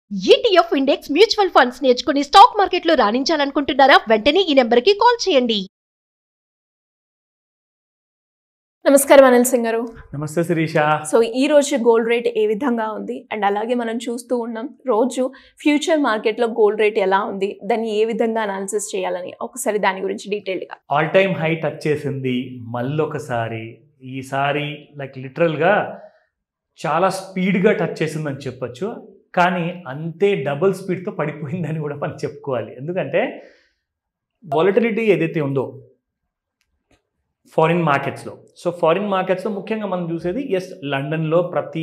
ETF index mutual funds నేర్చుకుని stock మార్కెట్లో రాణించాలనుకుంటున్నారా వెంటనే ఈ నెంబర్కి కాల్ చేయండి నమస్కారం అనిల్ సింగ్ గారు నమస్తే శిరీష సో ఈ రోజు గోల్డ్ రేట్ ఏ విధంగా ఉంది అండ్ అలాగే మనం చూస్తూ ఉన్నాం రోజు ఫ్యూచర్ మార్కెట్లో గోల్డ్ రేట్ ఎలా ఉంది దాన్ని ఏ విధంగా అనాలిసిస్ చేయాలని ఒకసారి దాని గురించి డీటెయిల్డ్గా ఆల్ టైమ్ హై టచ్ చేసింది మళ్ళొకసారి ఈసారి లైక్ లిటరల్గా చాలా స్పీడ్గా టచ్ చేసిందని చెప్పొచ్చు కానీ అంతే డబుల్ స్పీడ్తో పడిపోయిందని కూడా మనం చెప్పుకోవాలి ఎందుకంటే వాలటిలిటీ ఏదైతే ఉందో ఫారిన్ మార్కెట్స్లో సో ఫారిన్ మార్కెట్స్లో ముఖ్యంగా మనం చూసేది ఎస్ లండన్లో ప్రతి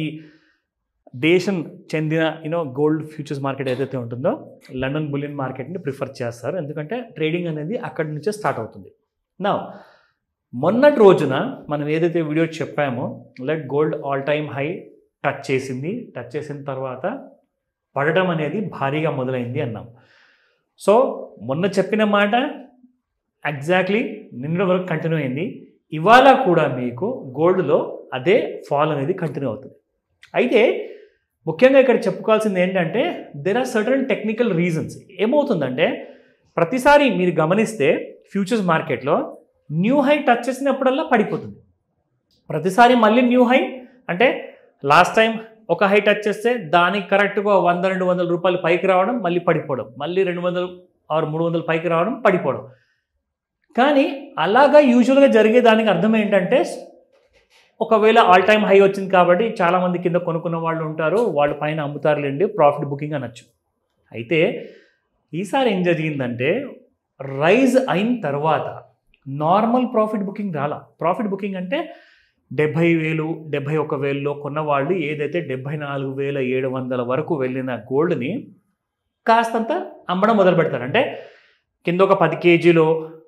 దేశం చెందిన యూనో గోల్డ్ ఫ్యూచర్స్ మార్కెట్ ఏదైతే ఉంటుందో లండన్ బులియన్ మార్కెట్ని ప్రిఫర్ చేస్తారు ఎందుకంటే ట్రేడింగ్ అనేది అక్కడి నుంచే స్టార్ట్ అవుతుంది నా మొన్నటి రోజున మనం ఏదైతే వీడియో చెప్పామో like gold all time high touch చేసింది టచ్ చేసిన తర్వాత పడటం అనేది భారీగా మొదలైంది అన్నాం సో మొన్న చెప్పిన మాట ఎగ్జాక్ట్లీ నిన్న వరకు కంటిన్యూ అయింది ఇవాళ కూడా మీకు గోల్డ్లో అదే ఫాల్ అనేది కంటిన్యూ అవుతుంది అయితే ముఖ్యంగా ఇక్కడ చెప్పుకోవాల్సింది ఏంటంటే there are certain technical reasons ఏమవుతుందంటే ప్రతిసారి మీరు గమనిస్తే ఫ్యూచర్స్ మార్కెట్లో న్యూ హై టచ్ చేసినప్పుడల్లా పడిపోతుంది ప్రతిసారి మళ్ళీ న్యూ హై అంటే లాస్ట్ టైం ఒక హై టచ్ చేస్తే దానికి కరెక్ట్గా వంద రెండు వందల రూపాయలు పైకి రావడం మళ్ళీ పడిపోవడం మళ్ళీ రెండు వందలు ఆరు మూడు వందలు పైకి రావడం పడిపోవడం కానీ అలాగా యూజువల్గా జరిగే దానికి అర్థం ఏంటంటే ఒకవేళ ఆల్ టైమ్ హై వచ్చింది కాబట్టి చాలామంది కింద కొనుక్కున్న వాళ్ళు ఉంటారు వాళ్ళు పైన అమ్ముతారులేండి ప్రాఫిట్ బుకింగ్ అనొచ్చు అయితే ఈసారి ఏం జరిగిందంటే రైజ్ అయిన తర్వాత నార్మల్ ప్రాఫిట్ బుకింగ్ రాలా ప్రాఫిట్ బుకింగ్ అంటే డెబ్భై వేలు డెబ్భై ఒక వేలలో కొన్న వాళ్ళు ఏదైతే డెబ్భై నాలుగు వేల ఏడు వందల వరకు వెళ్ళిన గోల్డ్ని కాస్తంత అమ్మడం మొదలు పెడతారు అంటే కింద ఒక పది కేజీలో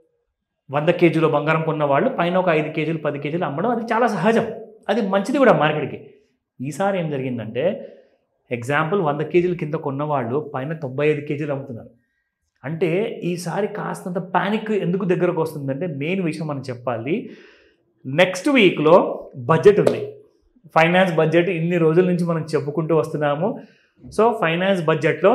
వంద కేజీలో బంగారం కొన్న వాళ్ళు పైన ఒక ఐదు కేజీలు పది కేజీలు అమ్మడం అది చాలా సహజం అది మంచిది కూడా మార్కెట్కి ఈసారి ఏం జరిగిందంటే ఎగ్జాంపుల్ వంద కేజీల కింద కొన్నవాళ్ళు పైన తొంభై ఐదు కేజీలు అమ్ముతున్నారు అంటే ఈసారి కాస్తంత ప్యానిక్ ఎందుకు దగ్గరకు వస్తుందంటే మెయిన్ విషయం మనం చెప్పాలి నెక్స్ట్ వీక్లో బడ్జెట్ ఉంది ఫైనాన్స్ బడ్జెట్ ఇన్ని రోజుల నుంచి మనం చెప్పుకుంటూ వస్తున్నాము సో ఫైనాన్స్ బడ్జెట్లో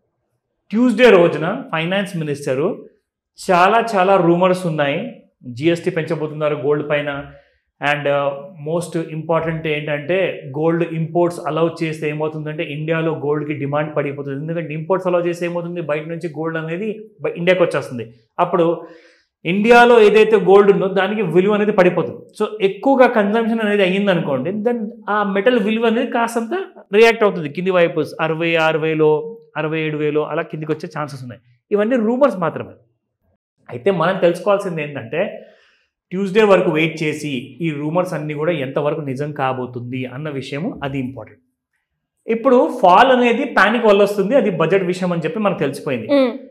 ట్యూస్డే రోజున ఫైనాన్స్ మినిస్టరు చాలా చాలా రూమర్స్ ఉన్నాయి జిఎస్టీ పెంచబోతున్నారు గోల్డ్ పైన అండ్ మోస్ట్ ఇంపార్టెంట్ ఏంటంటే గోల్డ్ ఇంపోర్ట్స్ అలౌ చేస్తే ఏమవుతుందంటే ఇండియాలో గోల్డ్కి డిమాండ్ పడిపోతుంది ఎందుకంటే ఇంపోర్ట్స్ అలౌ చేస్తే ఏమవుతుంది బయట నుంచి గోల్డ్ అనేది బ- ఇండియాకి వచ్చేస్తుంది అప్పుడు ఇండియాలో ఏదైతే గోల్డ్ ఉందో దానికి విలువ అనేది పడిపోతుంది సో ఎక్కువగా కన్జంప్షన్ అనేది అయ్యింది అనుకోండి దెన్ ఆ మెటల్ విలువ అనేది కాస్తంత రియాక్ట్ అవుతుంది కింది వైపు అరవై ఆరు వేలో అరవై ఏడు వేలో అలా కిందికి వచ్చే ఛాన్సెస్ ఉన్నాయి ఇవన్నీ రూమర్స్ మాత్రమే అయితే మనం తెలుసుకోవాల్సింది ఏంటంటే ట్యూస్డే వరకు వెయిట్ చేసి ఈ రూమర్స్ అన్నీ కూడా ఎంతవరకు నిజం కాబోతుంది అన్న విషయము అది ఇంపార్టెంట్ ఇప్పుడు ఫాల్ అనేది పానిక్ వల్ల వస్తుంది అది బడ్జెట్ విషయం అని చెప్పి మనకు తెలిసిపోయింది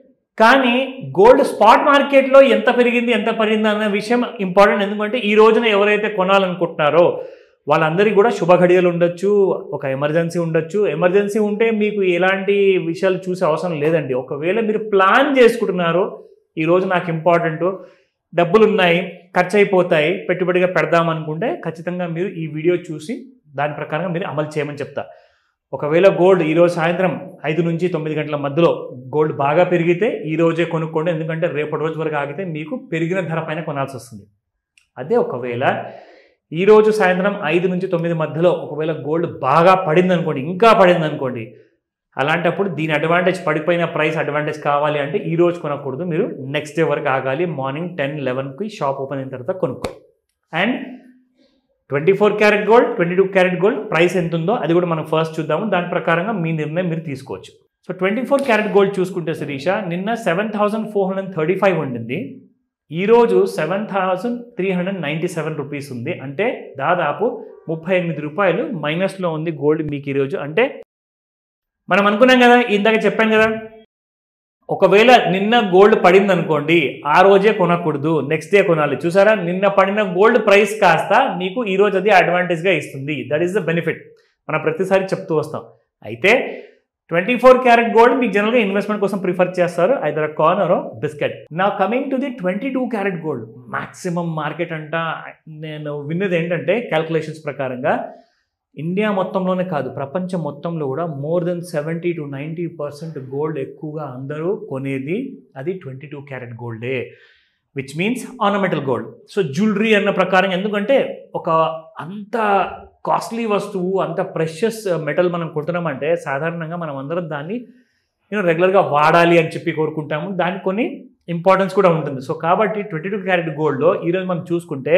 కానీ గోల్డ్ స్పాట్ మార్కెట్లో ఎంత పెరిగింది ఎంత పడింది అన్న విషయం ఇంపార్టెంట్ ఎందుకంటే ఈ రోజున ఎవరైతే కొనాలనుకుంటున్నారో వాళ్ళందరికీ కూడా శుభ ఘడియలు ఉండొచ్చు ఒక ఎమర్జెన్సీ ఉండొచ్చు ఎమర్జెన్సీ ఉంటే మీకు ఎలాంటి విషయాలు చూసే అవసరం లేదండి ఒకవేళ మీరు ప్లాన్ చేసుకుంటున్నారో ఈ రోజు నాకు ఇంపార్టెంట్ డబ్బులు ఉన్నాయి ఖర్చు అయిపోతాయి పెట్టుబడిగా పెడదాం అనుకుంటే ఖచ్చితంగా మీరు ఈ వీడియో చూసి దాని ప్రకారంగా మీరు అమలు చేయమని చెప్తా ఒకవేళ గోల్డ్ ఈరోజు సాయంత్రం ఐదు నుంచి తొమ్మిది గంటల మధ్యలో గోల్డ్ బాగా పెరిగితే ఈ రోజే కొనుక్కోండి ఎందుకంటే రేపటి రోజు వరకు ఆగితే మీకు పెరిగిన ధర పైన కొనాల్సి వస్తుంది అదే ఒకవేళ ఈ రోజు సాయంత్రం ఐదు నుంచి తొమ్మిది మధ్యలో ఒకవేళ గోల్డ్ బాగా పడింది అనుకోండి ఇంకా పడింది అనుకోండి అలాంటప్పుడు దీని అడ్వాంటేజ్ పడిపోయిన ప్రైస్ అడ్వాంటేజ్ కావాలి అంటే ఈ రోజు కొనకూడదు మీరు నెక్స్ట్ డే వరకు ఆగాలి మార్నింగ్ టెన్ లెవెన్కి షాప్ ఓపెన్ అయిన తర్వాత కొనుక్కోండి and twenty four carat gold twenty two carat gold price ఎంత ఉందో అది కూడా మనం ఫస్ట్ చూద్దాము దాని ప్రకారంగా మీ నిర్ణయం మీరు తీసుకోవచ్చు so twenty four carat gold చూసుకుంటే శిరీష నిన్న seven thousand four hundred thirty five ఉండింది ఈరోజు seven thousand three hundred ninety seven rupees ఉంది అంటే దాదాపు ముప్పై ఎనిమిది రూపాయలు మైనస్లో ఉంది గోల్డ్ మీకు ఈరోజు అంటే మనం అనుకున్నాం కదా ఇందాక చెప్పాను కదా ఒకవేళ నిన్న గోల్డ్ పడింది అనుకోండి ఆ రోజే కొనకూడదు నెక్స్ట్ డే కొనాలి చూసారా నిన్న పడిన గోల్డ్ ప్రైస్ కాస్త మీకు ఈ రోజు అది అడ్వాంటేజ్గా ఇస్తుంది దట్ ఈస్ ద బెనిఫిట్ మనం ప్రతిసారి చెప్తూ వస్తాం అయితే ట్వంటీ ఫోర్ క్యారెట్ గోల్డ్ మీకు జనరల్గా ఇన్వెస్ట్మెంట్ కోసం ప్రిఫర్ చేస్తారు either corner biscuit now coming to the twenty two carat gold maximum market అంట నేను విన్నది ఏంటంటే క్యాల్కులేషన్స్ ప్రకారంగా ఇండియా మొత్తంలోనే కాదు ప్రపంచం మొత్తంలో కూడా more than seventy to ninety percent gold ఎక్కువగా అందరూ కొనేది అది ట్వంటీ టూ క్యారెట్ గోల్డే which means ornamental gold so jewellery అన్న ప్రకారం ఎందుకంటే ఒక అంత కాస్ట్లీ వస్తువు అంత ప్రెషస్ మెటల్ మనం కొంటున్నామంటే సాధారణంగా మనం అందరం దాన్ని నేను రెగ్యులర్గా వాడాలి అని చెప్పి కోరుకుంటాము దానికి కొన్ని ఇంపార్టెన్స్ కూడా ఉంటుంది సో కాబట్టి ట్వంటీ టూ క్యారెట్ గోల్డ్లో ఈరోజు మనం చూసుకుంటే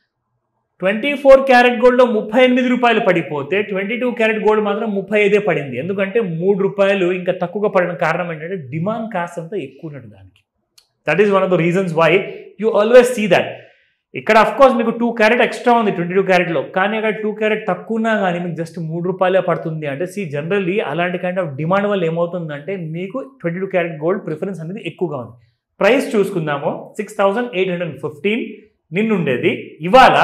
ట్వంటీ ఫోర్ క్యారెట్ గోల్డ్లో ముప్పై ఎనిమిది రూపాయలు పడిపోతే ట్వంటీ టూ క్యారెట్ గోల్డ్ మాత్రం ముప్పై ఐదే పడింది ఎందుకంటే మూడు రూపాయలు ఇంకా తక్కువగా పడిన కారణం ఏంటంటే డిమాండ్ కాస్ట్ అంతా ఎక్కువ ఉన్నట్టు దానికి that is one of the reasons why you always see that ఇక్కడ అఫ్ కోర్స్ మీకు టూ క్యారెట్ ఎక్స్ట్రా ఉంది ట్వంటీ టూ క్యారెట్లో కానీ అక్కడ టూ క్యారెట్ తక్కువ ఉన్నా కానీ మీకు జస్ట్ మూడు రూపాయలే పడుతుంది అంటే సి జనరల్లీ అలాంటి కైండ్ ఆఫ్ డిమాండ్ వల్ల ఏమవుతుందంటే మీకు twenty two carat gold preference అనేది ఎక్కువగా ఉంది ప్రైస్ చూసుకుందాము six thousand eight hundred fifteen నిన్నుండేది ఇవాళ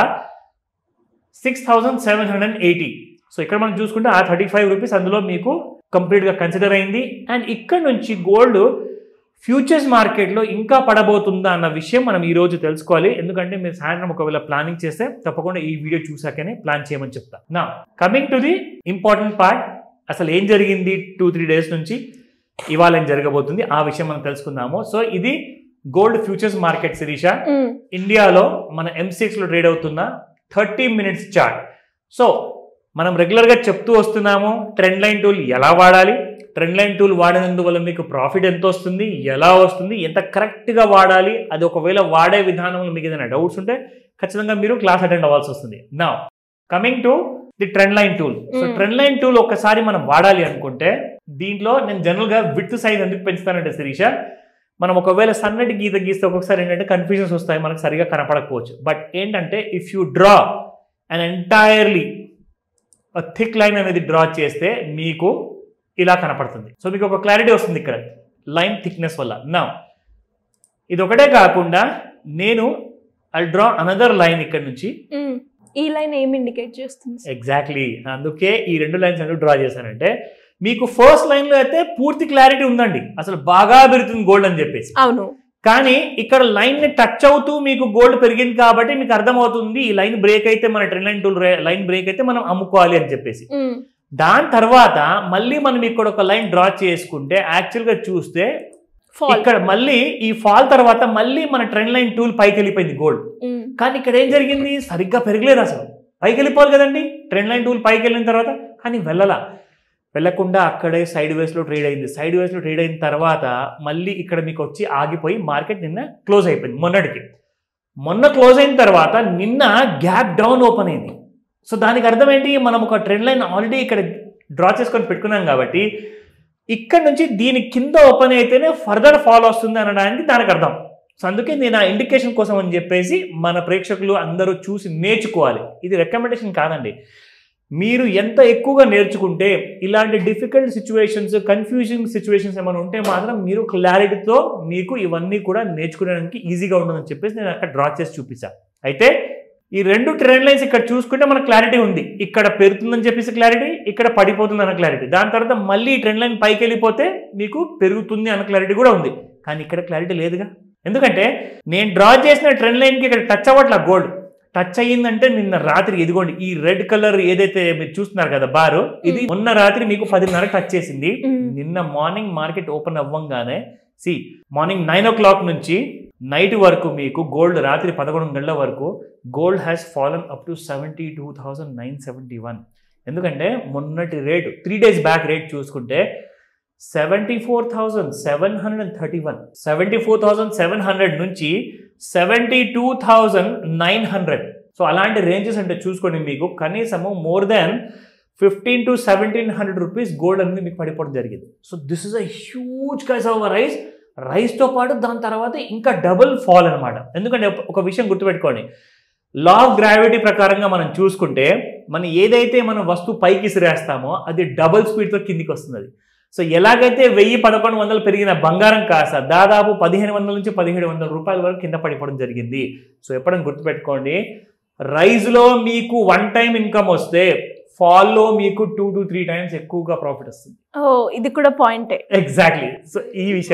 six thousand seven hundred eighty so ఇక్కడ మనం చూసుకుంటే ఆ థర్టీ ఫైవ్ రూపీస్ అందులో మీకు కంప్లీట్గా కన్సిడర్ అయింది అండ్ ఇక్కడ నుంచి గోల్డ్ ఫ్యూచర్స్ మార్కెట్లో ఇంకా పడబోతుందా అన్న విషయం మనం ఈ రోజు తెలుసుకోవాలి ఎందుకంటే మీరు సాయంత్రం ఒకవేళ ప్లానింగ్ చేస్తే తప్పకుండా ఈ వీడియో చూసాకనే ప్లాన్ చేయమని చెప్తా now coming to the important part అసలు ఏం జరిగింది టూ త్రీ డేస్ నుంచి ఇవాళ ఏం జరగబోతుంది ఆ విషయం మనం తెలుసుకుందాము సో ఇది gold futures market Sirisha hmm. ఇండియాలో మన ఎంసీఎక్స్లో ట్రేడ్ అవుతున్న థర్టీ మినిట్స్ చార్ట్ సో మనం రెగ్యులర్గా చెప్తూ వస్తున్నాము ట్రెండ్ లైన్ టూల్ ఎలా వాడాలి ట్రెండ్ లైన్ టూల్ వాడినందువల్ల మీకు ప్రాఫిట్ ఎంత వస్తుంది ఎలా వస్తుంది ఎంత కరెక్ట్గా వాడాలి అది ఒకవేళ వాడే విధానంలో మీకు ఏదైనా డౌట్స్ ఉంటే ఖచ్చితంగా మీరు క్లాస్ అటెండ్ అవ్వాల్సి వస్తుంది now coming to the trend line tool so Mm. Trend line tool ఒక్కసారి మనం వాడాలి అనుకుంటే దీంట్లో నేను జనరల్గా విత్ సైజ్ ఎందుకు పెంచుతానంటే శిరీష మనం ఒకవేళ సన్నటి గీత గీస్తే ఒక్కొక్కసారి ఏంటంటే కన్ఫ్యూజన్స్ వస్తాయి మనకు సరిగా కనపడకపోవచ్చు బట్ ఏంటంటే if you draw and entirely thick line అనేది డ్రా చేస్తే మీకు ఇలా కనపడుతుంది సో మీకు ఒక క్లారిటీ వస్తుంది ఇక్కడ లైన్ థిక్నెస్ వల్ల నా ఇది ఒకటే కాకుండా నేను ఐ డ్రా అనదర్ లైన్ ఇక్కడ నుంచి మ్మ్. ఈ లైన్ ఏం ఇండికేట్ చేస్తుంది ఎగ్జాక్ట్లీ అందుకే ఈ రెండు లైన్స్ ఎందుకు డ్రా చేశానంటే మీకు ఫస్ట్ లైన్లో అయితే పూర్తి క్లారిటీ ఉందండి అసలు బాగా పెరుగుతుంది గోల్డ్ అని చెప్పేసి అవును కానీ ఇక్కడ లైన్ ని టచ్ అవుతూ మీకు గోల్డ్ పెరిగింది కాబట్టి మీకు అర్థమవుతుంది ఈ లైన్ బ్రేక్ అయితే మన trend line tool line break అయితే మనం అమ్ముకోవాలి అని చెప్పేసి మ్మ్. దాని తర్వాత మళ్ళీ మనం ఇక్కడ ఒక లైన్ డ్రా చేసుకుంటే యాక్చువల్ గా చూస్తే ఫాల్ ఇక్కడ మళ్ళీ ఈ ఫాల్ తర్వాత మళ్ళీ మన ట్రెండ్ లైన్ టూల్ పైకి వెళ్ళిపోయింది గోల్డ్ మ్మ్. కానీ ఇక్కడ ఏం జరిగింది సరిగ్గా పెరగలేదు అసలు పైకి వెళ్ళిపోవాలి కదండి ట్రెండ్ లైన్ టూల్ పైకి వెళ్ళిన తర్వాత కానీ వెళ్ళలా వెళ్ళకుండా అక్కడే సైడ్ వేస్లో ట్రేడ్ అయింది సైడ్ వేస్లో ట్రేడ్ అయిన తర్వాత మళ్ళీ ఇక్కడ మీకు వచ్చి ఆగిపోయి మార్కెట్ నిన్న క్లోజ్ అయిపోయింది మొన్నటికి మొన్న క్లోజ్ అయిన తర్వాత నిన్న గ్యాప్ డౌన్ ఓపెన్ అయింది సో దానికి అర్థం ఏంటి మనం ఒక ట్రెండ్ లైన్ ఆల్రెడీ ఇక్కడ డ్రా చేసుకొని పెట్టుకున్నాం కాబట్టి ఇక్కడ నుంచి దీని కింద ఓపెన్ అయితేనే ఫర్దర్ ఫాలో వస్తుంది అనడానికి దానికి అర్థం సో అందుకే నేను ఆ ఇండికేషన్ కోసం అని చెప్పేసి మన ప్రేక్షకులు అందరూ చూసి నేర్చుకోవాలి ఇది రికమెండేషన్ కాదండి మీరు ఎంత ఎక్కువగా నేర్చుకుంటే ఇలాంటి డిఫికల్ట్ సిచ్యువేషన్స్ కన్ఫ్యూజింగ్ సిచ్యువేషన్స్ ఏమైనా ఉంటే మాత్రం మీరు క్లారిటీతో మీకు ఇవన్నీ కూడా నేర్చుకోవడానికి ఈజీగా ఉంటుందని చెప్పేసి నేను అక్కడ డ్రా చేసి చూపించాను అయితే ఈ రెండు ట్రెండ్ లైన్స్ ఇక్కడ చూసుకుంటే మనకు క్లారిటీ ఉంది ఇక్కడ పెరుగుతుందని చెప్పేసి క్లారిటీ ఇక్కడ పడిపోతుంది అన్న క్లారిటీ దాని తర్వాత మళ్ళీ ఈ ట్రెండ్ లైన్ పైకి వెళ్ళిపోతే మీకు పెరుగుతుంది అన్న క్లారిటీ కూడా ఉంది కానీ ఇక్కడ క్లారిటీ లేదుగా ఎందుకంటే నేను డ్రా చేసిన ట్రెండ్ లైన్కి ఇక్కడ టచ్ అవ్వట్లా గోల్డ్ టచ్ అయ్యిందంటే నిన్న రాత్రి ఇదిగోండి ఈ రెడ్ కలర్ ఏదైతే మీరు చూస్తున్నారు కదా బారు ఇది మొన్న రాత్రి మీకు పదిన్నర టచ్ చేసింది మ్మ్. నిన్న మార్నింగ్ మార్కెట్ ఓపెన్ అవ్వంగానే see morning nine o'clock నుంచి నైట్ వరకు మీకు గోల్డ్ రాత్రి పదకొండు గంటల వరకు gold has fallen up to seventy two thousand nine seventy one ఎందుకంటే మొన్నటి rate three days back rate చూసుకుంటే seventy four thousand seven hundred and thirty one seventy four thousand seven hundred నుంచి seventy two thousand nine hundred so అలాంటి ranges అంటే చూసుకోండి మీకు కనీసము more than fifteen to seventeen hundred rupees gold అనేది మీకు పడిపోవడం జరిగింది so this is a huge case of rise rise పాటు దాని తర్వాత ఇంకా డబుల్ ఫాల్ అనమాట ఎందుకంటే ఒక- ఒక విషయం గుర్తుపెట్టుకోండి లా ఆఫ్ గ్రావిటీ ప్రకారంగా మనం చూసుకుంటే మనం ఏదైతే మనం వస్తువు పైకి ఇసిరేస్తామో అది డబుల్ స్పీడ్తో కిందికి వస్తుంది అది. సో ఎలాగైతే వెయ్యి పదకొండు వందలు పెరిగిన బంగారం కాస్త దాదాపు పదిహేను వందల నుంచి పదిహేడు వందల రూపాయల వరకు కింద పడిపోవడం జరిగింది సో ఎప్పుడైనా గుర్తుపెట్టుకోండి రైజ్లో మీకు వన్ టైం ఇన్కమ్ వస్తే ఫాల్లో మీకు టూ టు త్రీ టైమ్స్ ఎక్కువగా ప్రాఫిట్ వస్తుంది ఓ ఇది కూడా పాయింటే ఎగ్జాక్ట్లీ సో ఈ విషయం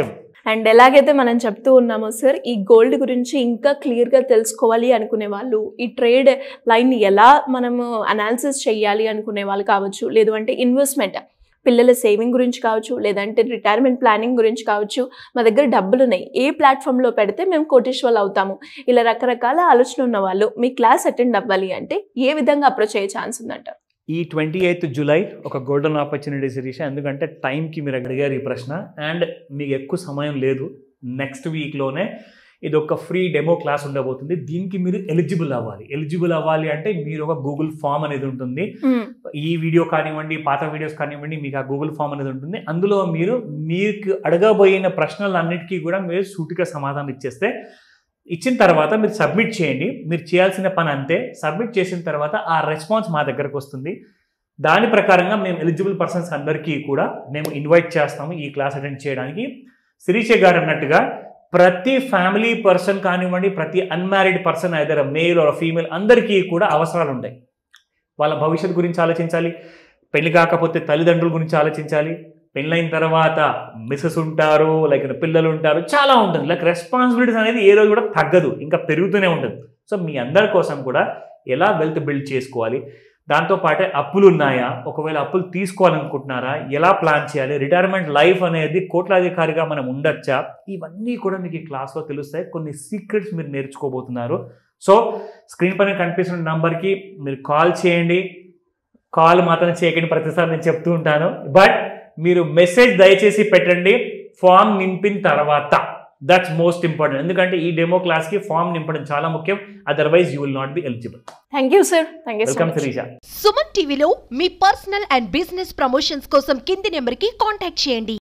అండ్ ఎలాగైతే మనం చెప్తూ ఉన్నామో సార్ ఈ గోల్డ్ గురించి ఇంకా క్లియర్గా తెలుసుకోవాలి అనుకునే వాళ్ళు ఈ ట్రేడ్ లైన్ ఎలా మనము అనాలిసిస్ చేయాలి అనుకునే వాళ్ళు కావచ్చు లేదు అంటే ఇన్వెస్ట్మెంట్ పిల్లల సేవింగ్ గురించి కావచ్చు లేదంటే రిటైర్మెంట్ ప్లానింగ్ గురించి కావచ్చు మా దగ్గర డబ్బులు ఉన్నాయి ఏ ప్లాట్ఫామ్లో పెడితే మేము కోటేశ్వర్లు అవుతాము ఇలా రకరకాల ఆలోచన ఉన్న వాళ్ళు మీ క్లాస్ అటెండ్ అవ్వాలి అంటే ఏ విధంగా అప్రోచ్ అయ్యే ఛాన్స్ ఉందంట ఈ ట్వంటీ ఎయిత్ జూలై ఒక గోల్డెన్ ఆపర్చునిటీ శిరీష ఎందుకంటే టైంకి మీరు అడిగారు ఈ ప్రశ్న అండ్ మీకు ఎక్కువ సమయం లేదు నెక్స్ట్ వీక్లోనే ఇది ఒక ఫ్రీ డెమో క్లాస్ ఉండబోతుంది దీనికి మీరు ఎలిజిబుల్ అవ్వాలి ఎలిజిబుల్ అవ్వాలి అంటే మీరు ఒక గూగుల్ ఫామ్ అనేది ఉంటుంది ఈ వీడియో కానివ్వండి పాత వీడియోస్ కానివ్వండి మీకు ఆ గూగుల్ ఫామ్ అనేది ఉంటుంది అందులో మీరు మీకు అడగబోయిన ప్రశ్నలన్నిటికీ కూడా మీరు సూటిగా సమాధానం ఇచ్చేస్తే ఇచ్చిన తర్వాత మీరు సబ్మిట్ చేయండి మీరు చేయాల్సిన పని అంతే సబ్మిట్ చేసిన తర్వాత ఆ రెస్పాన్స్ మా దగ్గరకు వస్తుంది దాని ప్రకారంగా మేము ఎలిజిబుల్ పర్సన్స్ అందరికీ కూడా మేము ఇన్వైట్ చేస్తాము ఈ క్లాస్ అటెండ్ చేయడానికి శిరీష గారు అన్నట్టుగా ప్రతి ఫ్యామిలీ పర్సన్ కానివ్వండి ప్రతి unmarried person either male or female అందరికీ కూడా అవసరాలు ఉంటాయి వాళ్ళ భవిష్యత్తు గురించి ఆలోచించాలి పెళ్లి కాకపోతే తల్లిదండ్రుల గురించి ఆలోచించాలి పెళ్ళైన తర్వాత మిసెస్ ఉంటారు లైక్ పిల్లలు ఉంటారు చాలా ఉంటుంది లైక్ రెస్పాన్సిబిలిటీస్ అనేది ఏ రోజు కూడా తగ్గదు ఇంకా పెరుగుతూనే ఉంటుంది సో మీ అందరి కోసం కూడా ఎలా వెల్త్ బిల్డ్ చేసుకోవాలి దాంతోపాటే అప్పులు ఉన్నాయా ఒకవేళ అప్పులు తీసుకోవాలనుకుంటున్నారా ఎలా ప్లాన్ చేయాలి రిటైర్మెంట్ లైఫ్ అనేది కోట్లాధికారిగా మనం ఉండొచ్చా ఇవన్నీ కూడా మీకు ఈ క్లాస్లో తెలుస్తాయి కొన్ని సీక్రెట్స్ మీరు నేర్చుకోబోతున్నారు సో స్క్రీన్ పైన కనిపిస్తున్న నంబర్కి మీరు కాల్ చేయండి కాల్ మాత్రం చేయకండి ప్రతిసారి నేను చెప్తూ ఉంటాను బట్ మీరు మెసేజ్ దయచేసి పెట్టండి ఫామ్ నింపిన తర్వాత దట్స్ మోస్ట్ ఇంపార్టెంట్ ఎందుకంటే ఈ డెమో క్లాస్కి ఫామ్ నింపడం చాలా ముఖ్యం otherwise you will not be eligible thank you sir thank you so welcome much Sirisha Suman టీవీలో మీ పర్సనల్ అండ్ బిజినెస్ ప్రమోషన్స్ కోసం కింది నెంబర్కి కాంటాక్ట్ చేయండి